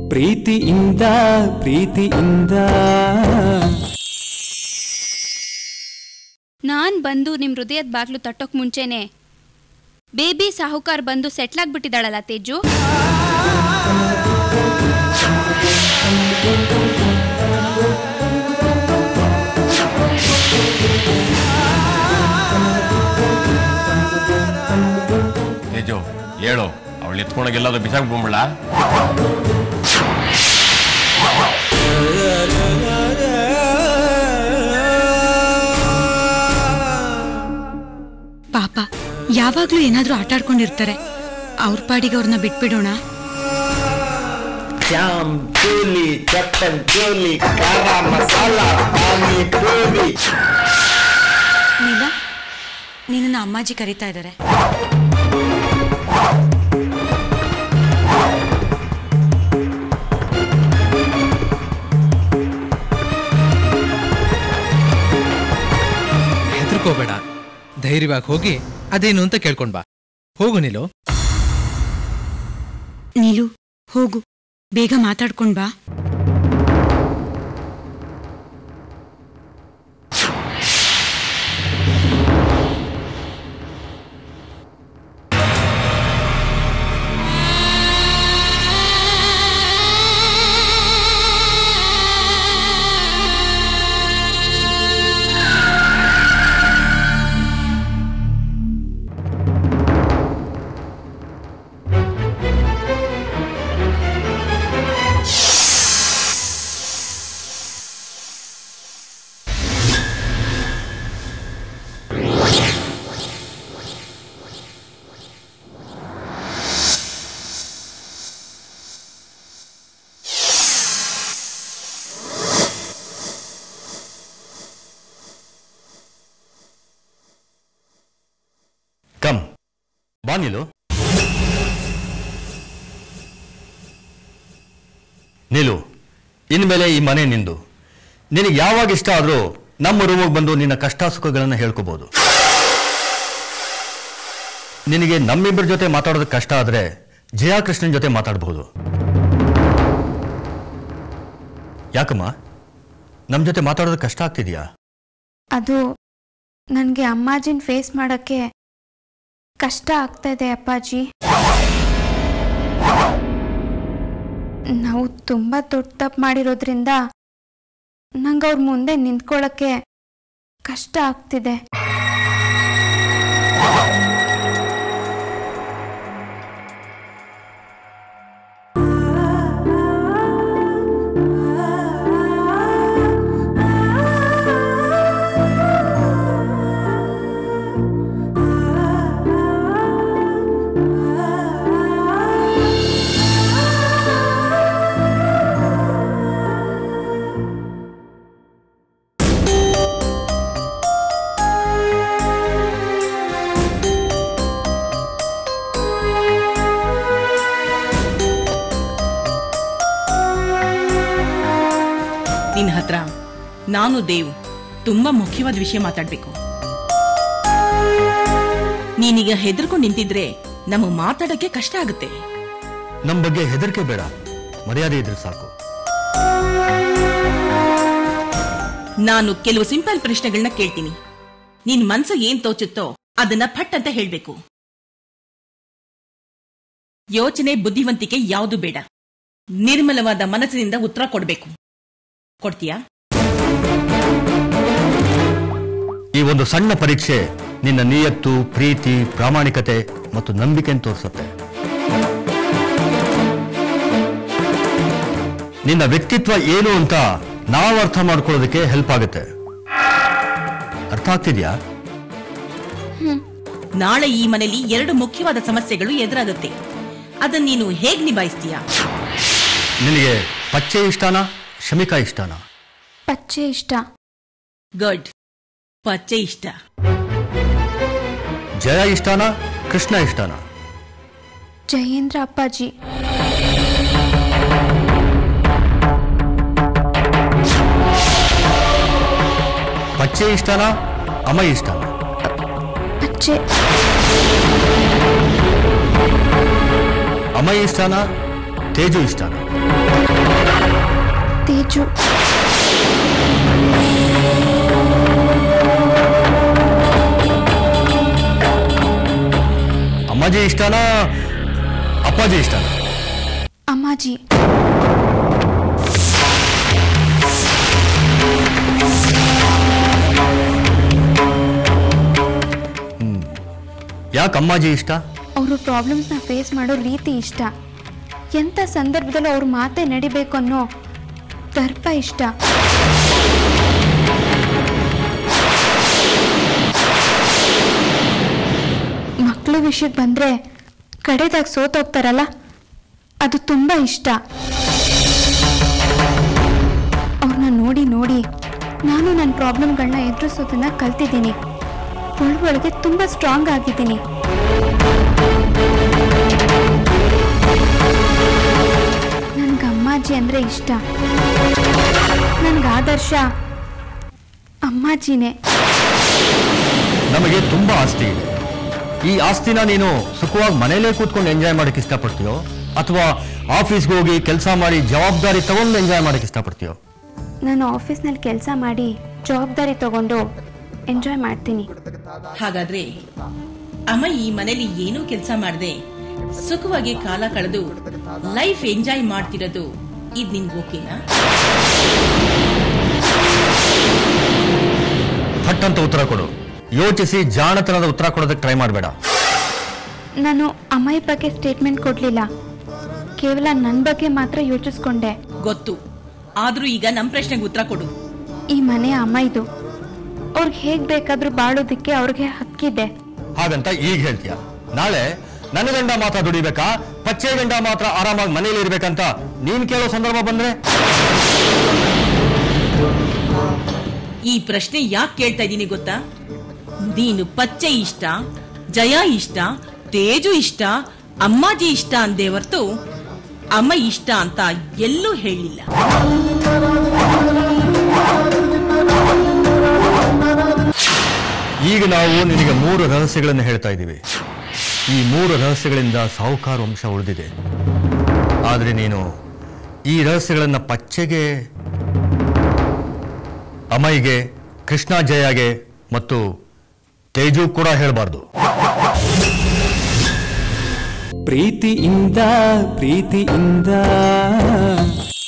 ಪ್ರೀತಿಯಿಂದ ಪ್ರೀತಿಯಿಂದ ನಾನ್ ಬಂದು ನಿಮ್ ಹೃದಯದ ಬಾಗ್ಲು ತಟ್ಟೋಕ್ ಮುಂಚೆನೆ ಬೇಬಿ ಸಾಹುಕಾರ್ ಬಂದು ಸೆಟ್ಲ್ ಆಗ್ಬಿಟ್ಟಿದ್ದಾಳಲ್ಲ ತೇಜು ತೇಜು ಹೇಳು ಅವಳು ಎತ್ಕೊಂಡೋಗಿ ಎಲ್ಲಾದ್ರೂ ಬಿಸಾಕ್ಬಿಡ್ಬಿಡ ಪಾಪ ಯಾವಾಗ್ಲೂ ಏನಾದ್ರೂ ಆಟ ಆಡ್ಕೊಂಡಿರ್ತಾರೆ ಅವ್ರ ಪಾಡಿಗೆ ಅವ್ರನ್ನ ಬಿಟ್ಬಿಡೋಣ ಜಾಮ್ ಚೂಲಿ ಚಪ್ಪನ್ ಚೂಲಿ ಖಾರ ಮಸಾಲ ಪಾನಿ ಪೂರಿ ನೀಲ ನಿನ್ನ ಅಮ್ಮಾಜಿ ಕರೀತಾ ಇದ್ದಾರೆ ಹೆದರ್ಕೋಬೇಡ ಧೈರ್ಯವಾಗಿ ಹೋಗಿ ಅದೇನು ಅಂತ ಕೇಳ್ಕೊಂಡ್ ಬಾ ಹೋಗು ನೀಲು ನೀಲು ಹೋಗು ಬೇಗ ಮಾತಾಡ್ಕೊಂಡ್ ಬಾ ಕಮ್ ಬಾ ನೀಲು ನೀಲು ಇನ್ಮೇಲೆ ಈ ಮನೆ ನಿಂದು ನಿನಗೆ ಯಾವಾಗ ಇಷ್ಟ ಆದ್ರೂ ನಮ್ಮ ರೂಮಿಗೆ ಬಂದು ನಿನ್ನ ಕಷ್ಟ ಸುಖಗಳನ್ನು ಹೇಳ್ಕೋಬಹುದು ನಿನಗೆ ನಮ್ಮಿಬ್ಬರ ಜೊತೆ ಮಾತಾಡೋದಕ್ಕೆ ಕಷ್ಟ ಆದ್ರೆ ಜಯಾಕೃಷ್ಣನ್ ಜೊತೆ ಮಾತಾಡಬಹುದು ಯಾಕಮ್ಮ ನಮ್ಮ ಜೊತೆ ಮಾತಾಡೋದಕ್ಕೆ ಕಷ್ಟ ಆಗ್ತಿದ್ಯಾ ಅದು ನನಗೆ ಅಮ್ಮಾಜಿನ ಫೇಸ್ ಮಾಡೋಕ್ಕೆ ಕಷ್ಟ ಆಗ್ತಾ ಇದೆ ಅಪ್ಪಾಜಿ ನಾವು ತುಂಬ ದೊಡ್ಡ ತಪ್ಪು ಮಾಡಿರೋದ್ರಿಂದ ನಂಗೆ ಅವ್ರ ಮುಂದೆ ನಿಂತ್ಕೊಳ್ಳೋಕ್ಕೆ ಕಷ್ಟ ಆಗ್ತಿದೆ ನಿನ್ನ ಹತ್ರ ನಾನು ದೇವ್ ತುಂಬಾ ಮುಖ್ಯವಾದ ವಿಷಯ ಮಾತಾಡ್ಬೇಕು ನೀನೀಗ ಹೆದರ್ಕೊಂಡು ನಿಂತಿದ್ರೆ ನಮಗ್ ಮಾತಾಡಕ್ಕೆ ಕಷ್ಟ ಆಗುತ್ತೆ ನಮ್ಮ ಬಗ್ಗೆ ಹೆದರಿಕೆ ಬೇಡ ಮರ್ಯಾದೆ ಇದ್ರೆ ಸಾಕು ನಾನು ಕೆಲವು ಸಿಂಪಲ್ ಪ್ರಶ್ನೆಗಳನ್ನ ಕೇಳ್ತೀನಿ ನಿನ್ ಮನ್ಸು ಏನ್ ತೋಚುತ್ತೋ ಅದನ್ನ ಫಟ್ ಅಂತ ಹೇಳ್ಬೇಕು ಯೋಚನೆ ಬುದ್ಧಿವಂತಿಕೆ ಯಾವುದು ಬೇಡ ನಿರ್ಮಲವಾದ ಮನಸ್ಸಿನಿಂದ ಉತ್ತರ ಕೊಡ್ಬೇಕು ಕೊಡ್ತೀಯಾ ಈ ಒಂದು ಸಣ್ಣ ಪರೀಕ್ಷೆ ನಿನ್ನ ನಿಯತ್ತು ಪ್ರೀತಿ ಪ್ರಾಮಾಣಿಕತೆ ಮತ್ತು ನಂಬಿಕೆಯನ್ನು ತೋರಿಸುತ್ತೆ ನಿನ್ನ ವ್ಯಕ್ತಿತ್ವ ಏನು ಅಂತ ನಾವು ಅರ್ಥ ಮಾಡ್ಕೊಳ್ಳೋದಕ್ಕೆ ಹೆಲ್ಪ್ ಆಗುತ್ತೆ ಅರ್ಥ ಆಗ್ತಿದ್ಯಾ ನಾಳೆ ಈ ಮನೆಯಲ್ಲಿ ಎರಡು ಮುಖ್ಯವಾದ ಸಮಸ್ಯೆಗಳು ಎದುರಾಗುತ್ತೆ ಅದನ್ನ ನೀನು ಹೇಗ್ ನಿಭಾಯಿಸ್ತೀಯಾ ನಿನಗೆ ಪಚ್ಚೆ ಇಷ್ಟನಾ ಶಮಿಕಾ ಇಷ್ಟನಾ ಪಚ್ಚೆ ಇಷ್ಟ ಗುಡ್ ಪಚ್ಚೆ ಇಷ್ಟ ಜಯ ಇಷ್ಟನಾ ಕೃಷ್ಣ ಇಷ್ಟನಾ ಜಯೇಂದ್ರ ಅಪ್ಪಾಜಿ ಪಚ್ಚೆ ಇಷ್ಟನಾ ಅಮೈ ಇಷ್ಟನಾ ಪಚ್ಚೆ ಅಮೈ ಇಷ್ಟನಾ ತೇಜು ಇಷ್ಟನಾ ತೇಜು ಅಮ್ಮಾಜಿ ಇಷ್ಟನಾ ಅಪ್ಪಾಜಿ ಇಷ್ಟನಾ ಅಮ್ಮಾಜಿ ಯಾಕೆ ಅಮ್ಮಾಜಿ ಇಷ್ಟ ಅವರು ಪ್ರಾಬ್ಲಮ್ಸ್ನ ಫೇಸ್ ಮಾಡೋ ರೀತಿ ಇಷ್ಟ ಎಂಥ ಸಂದರ್ಭದಲ್ಲೂ ಅವ್ರ ಮಾತೇ ನಡಿಬೇಕು ಅನ್ನೋ ದರ್ಪ ಇಷ್ಟ ಮಕ್ಕಳು ವಿಷಯಕ್ಕೆ ಬಂದರೆ ಕಡೆದಾಗ ಸೋತೋಗ್ತಾರಲ್ಲ ಅದು ತುಂಬ ಇಷ್ಟ ಅವ್ರನ್ನ ನೋಡಿ ನೋಡಿ ನಾನು ನನ್ನ ಪ್ರಾಬ್ಲಮ್ಗಳನ್ನ ಎದುರಿಸೋದನ್ನ ಕಲ್ತಿದ್ದೀನಿ ಒಳಗೊಳಗೆ ತುಂಬ ಸ್ಟ್ರಾಂಗ್ ಆಗಿದ್ದೀನಿ ನನ್ಗೆ ಅಮ್ಮಾಜಿ ಅಂದರೆ ಇಷ್ಟ ನನ್ಗೆ ಆದರ್ಶ ಅಮ್ಮಾಜಿನೇ ನಮಗೆ ತುಂಬಾ ಆಸ್ತಿ ಇದೆ ಈ ಆಸ್ತಿನ ನೀನು ಸುಖವಾಗಿ ಮನೇಲೇ ಕೂತ್ಕೊಂಡು ಎಂಜಾಯ್ ಮಾಡಕ್ಕೆ ಇಷ್ಟಪಡ್ತೀಯೋ ಅಥವಾ ಆಫೀಸ್ಗೆ ಹೋಗಿ ಕೆಲಸ ಮಾಡಿ ಜವಾಬ್ದಾರಿ ತಗೊಂಡು ಎಂಜಾಯ್ ಮಾಡಕ್ಕೆ ಇಷ್ಟಪಡ್ತೀಯೋ ನಾನು ಆಫೀಸ್ನಲ್ಲಿ ಕೆಲಸ ಮಾಡಿ ಜವಾಬ್ದಾರಿ ತಗೊಂಡು ಎಂಜಾಯ್ ಮಾಡ್ತೀನಿ ಹಾಗಾದ್ರೆ ಅಮ್ಮ ಈ ಮನೇಲಿ ಏನೂ ಕೆಲಸ ಮಾಡದೆ ಸುಖವಾಗಿ ಕಾಲ ಕಳೆದು ಲೈಫ್ ಎಂಜಾಯ್ ಮಾಡ್ತಿರೋದು ಇದ್ ನಿನ್ಗೆ ಓಕೆನಾ ಥಟ್ ಅಂತ ಉತ್ತರ ಕೊಡು ಯೋಚಿಸಿ ಜಾಣತನದ ಉತ್ತರ ಕೊಡೋದಕ್ಕೆ ಟ್ರೈ ಮಾಡಬೇಡ ನಾನು ಅಮ್ಮಾಯಿ ಬಗ್ಗೆ ಸ್ಟೇಟ್ಮೆಂಟ್ ಕೊಡಲಿಲ್ಲ ಕೇವಲ ನನ್ನ ಬಗ್ಗೆ ಮಾತ್ರ ಯೋಚಿಸ್ಕೊಂಡೆ ಗೊತ್ತು ಆದ್ರೂ ಈಗ ನಮ್ ಪ್ರಶ್ನೆಗೆ ಉತ್ತರ ಕೊಡು ಈ ಮನೆ ಅಮ್ಮಾಯಿದು ಅವ್ರಿಗೆ ಹೇಗೆ ಬೇಕಾದ್ರೂ ಬಾಳೋದಕ್ಕೆ ಅವ್ರಿಗೆ ಹಕ್ಕಿದೆ ಹಾಗಂತ ಈಗ ಹೇಳ್ತೀಯ ನಾಳೆ ನನ್ನ ಗಂಡ ಮಾತ್ರ ದುಡಿಬೇಕಾ ಪಚ್ಚೆ ಗಂಡ ಮಾತ್ರ ಆರಾಮಾಗಿ ಮನೇಲಿ ಇರ್ಬೇಕಂತ ನೀನ್ ಕೇಳೋ ಸಂದರ್ಭ ಬಂದ್ರೆ ಈ ಪ್ರಶ್ನೆ ಯಾಕೆ ಕೇಳ್ತಾ ಇದ್ದೀನಿ ಗೊತ್ತಾ ನೀನು ಪಚ್ಚೆ ಇಷ್ಟ ಜಯ ಇಷ್ಟ ತೇಜು ಇಷ್ಟ ಅಮ್ಮಾಜಿ ಇಷ್ಟ ಅಂದೇ ಹೊರ್ತು ಅಮ್ಮ ಇಷ್ಟ ಅಂತ ಎಲ್ಲೂ ಹೇಳಿಲ್ಲ ಈಗ ನಾವು ನಿನಗೆ ಮೂರು ರಹಸ್ಯಗಳನ್ನು ಹೇಳ್ತಾ ಇದ್ದೀವಿ ಈ ಮೂರು ರಹಸ್ಯಗಳಿಂದ ಸಾಹುಕಾರ ವಂಶ ಉಳಿದಿದೆ ಆದರೆ ನೀನು ಈ ರಹಸ್ಯಗಳನ್ನು ಪಚ್ಚೆಗೆ ಅಮೈಗೆ ಕೃಷ್ಣ ಜಯಗೆ ಮತ್ತು ತೇಜು ಕೂಡ ಹೇಳಬಾರ್ದು ಪ್ರೀತಿಯಿಂದ ಪ್ರೀತಿಯಿಂದ